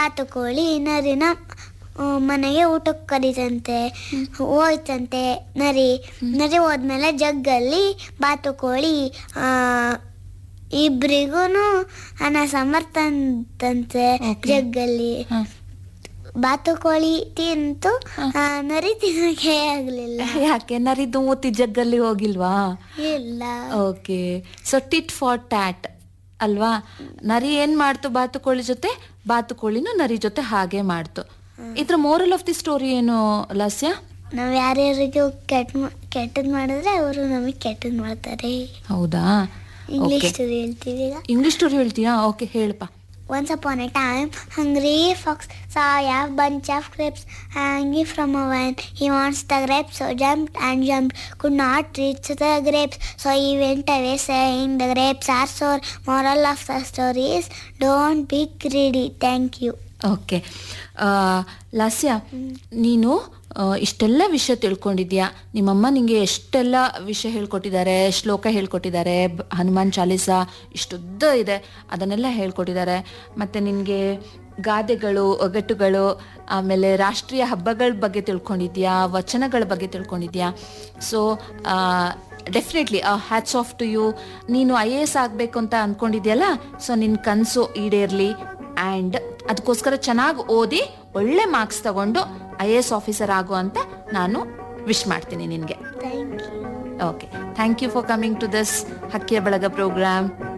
ಬಾತುಕೋಳಿ ನರಿನ ಆ, ಮನೆಗೆ ಊಟಕ್ಕೆ ಕರೀತಂತೆ ಹೋಯ್ತಂತೆ ನರಿ ನರಿ ಹೋದ್ಮೇಲೆ ಜಗ್ಗಲ್ಲಿ ಬಾತುಕೋಳಿ ಆ, ಇಬ್ರಿಗೂ ಅನ್ನ ಸಮರ್ತಂತೆ Okay. ಜಗ್ಗಲ್ಲಿ ಹ. ಬಾತುಕೋಳಿ ತಿಂತು ಆ, ನರಿ ತಿನ್ನಕ್ಕೆ ಆಗ್ಲಿಲ್ಲ ಯಾಕೆ ನರಿದು ಮೂತಿ ಜಗ್ಗಲ್ಲಿ ಹೋಗಿಲ್ವಾ ಇಲ್ಲ okay so tit for tat ಅಲ್ವಾ ನರಿ ಏನ್ ಮಾಡ್ತು ಬಾತುಕೋಳಿ ಜೊತೆ ಬಾತುಕೋಳಿನೂ ನರಿ ಜೊತೆ ಹಾಗೆ ಮಾಡ್ತು ಇದ್ರ ಮೋರಲ್ ಆಫ್ ದಿ ಸ್ಟೋರಿ ಏನು ಲಾಸ್ಯ ನಾವ್ ಯಾರ್ಯಾರಿಗೂ ಕೆಟ್ಟ ಕೆಟ್ಟದ್ ಮಾಡಿದ್ರೆ ಅವರು ನಮಗೆ ಕೆಟ್ಟದ್ ಮಾಡ್ತಾರೆ ಹೌದಾ ಇಂಗ್ಲಿಷ್ ಓಕೆ ಸ್ಟೋರಿ ಹೇಳ್ತೀವಿ ಈಗ ಇಂಗ್ಲಿಷ್ ಸ್ಟೋರಿ ಹೇಳ್ತೀಯಾ ಓಕೆ ಹೇಳಪ್ಪ Once upon a time, hungry fox saw a bunch of grapes hanging from a vine. He wants the grapes, so jumped and jumped, could not reach the grapes. So he went away saying, The grapes are sour. Moral of the story is, Don't be greedy. Thank you. Okay Lasya ನೀನು ಆ, ಇಷ್ಟೆಲ್ಲ ವಿಷಯ ತಿಳ್ಕೊಂಡಿದ್ಯಾ ನಿಮ್ಮಮ್ಮ ನಿಂಗೆ ಎಷ್ಟೆಲ್ಲ ವಿಷಯ ಹೇಳ್ಕೊಟ್ಟಿದ್ದಾರೆ ಶ್ಲೋಕ ಹೇಳ್ಕೊಟ್ಟಿದ್ದಾರೆ ಬ- ಹನುಮಾನ್ ಚಾಲೀಸ ಇಷ್ಟುದ್ದ ಇದೆ ಅದನ್ನೆಲ್ಲ ಹೇಳ್ಕೊಟ್ಟಿದ್ದಾರೆ ಮತ್ತು ನಿನಗೆ ಗಾದೆಗಳು ಒಗಟುಗಳು ಆಮೇಲೆ ರಾಷ್ಟ್ರೀಯ ಹಬ್ಬಗಳ ಬಗ್ಗೆ ತಿಳ್ಕೊಂಡಿದ್ಯಾ ವಚನಗಳ ಬಗ್ಗೆ ತಿಳ್ಕೊಂಡಿದ್ಯಾ so definitely hats off to you ನೀನು ಐ ಎ ಎಸ್ ಆಗಬೇಕು ಅಂತ ಅಂದ್ಕೊಂಡಿದ್ಯಲ್ಲ ಸೊ ನಿನ್ನ ಕನಸು ಈಡೇರಲಿ ಆ್ಯಂಡ್ ಅದಕ್ಕೋಸ್ಕರ ಚೆನ್ನಾಗಿ ಓದಿ ಒಳ್ಳೆ ಮಾರ್ಕ್ಸ್ ತಗೊಂಡು ಐ ಎ ಎಸ್ ಆಫೀಸರ್ ಆಗು ಅಂತ ನಾನು ವಿಶ್ ಮಾಡ್ತೀನಿ ನಿನಗೆ Thank you. Okay thank you for coming to this ಹಕ್ಕಿಯ ಬಳಗ ಪ್ರೋಗ್ರಾಮ್